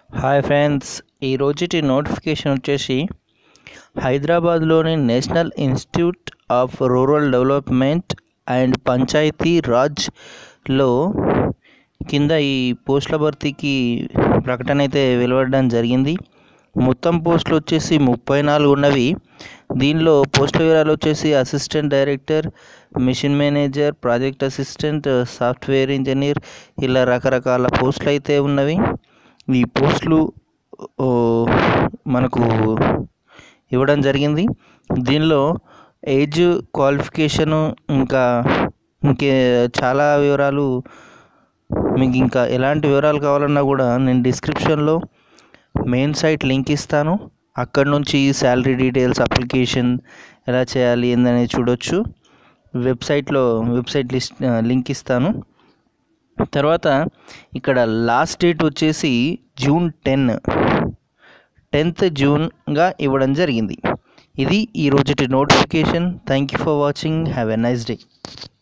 hi friends ఈ రోజుటి notification వచ్చేసి హైదరాబాద్లోని National Institute of Rural Development and Panchayati రాజ్లో కింద ఈ పోస్టుల భర్తీకి ప్రకటన అయితే వెలువడడం జరిగింది మొత్తం పోస్టులు వచ్చేసి ముప్పై నాలుగు ఉన్నవి దీనిలో పోస్టుల వివరాలు వచ్చేసి assistant director mission manager project assistant software engineer ఇలా రకరకాల పోస్టులు అయితే ఉన్నవి ఈ పోస్టులు ఓ, మనకు ఇవ్వడం జరిగింది దీనిలో ఏజ్ క్వాలిఫికేషను ఇంకా ఇంకే చాలా వివరాలు మీకు ఇంకా ఎలాంటి వివరాలు కావాలన్నా కూడా నేను డిస్క్రిప్షన్లో మెయిన్ సైట్ లింక్ ఇస్తాను అక్కడ నుంచి శాలరీ డీటెయిల్స్ అప్లికేషన్ ఎలా చేయాలి ఏందనేది చూడొచ్చు వెబ్సైట్లో వెబ్సైట్ లిస్ట్ లింక్ ఇస్తాను తర్వాత ఇక్కడ లాస్ట్ డేట్ వచ్చేసి జూన్ టెన్ టెన్త్ జూన్గా ఇవ్వడం జరిగింది ఇది ఈ రోజుటి notification thank you for watching have a nice day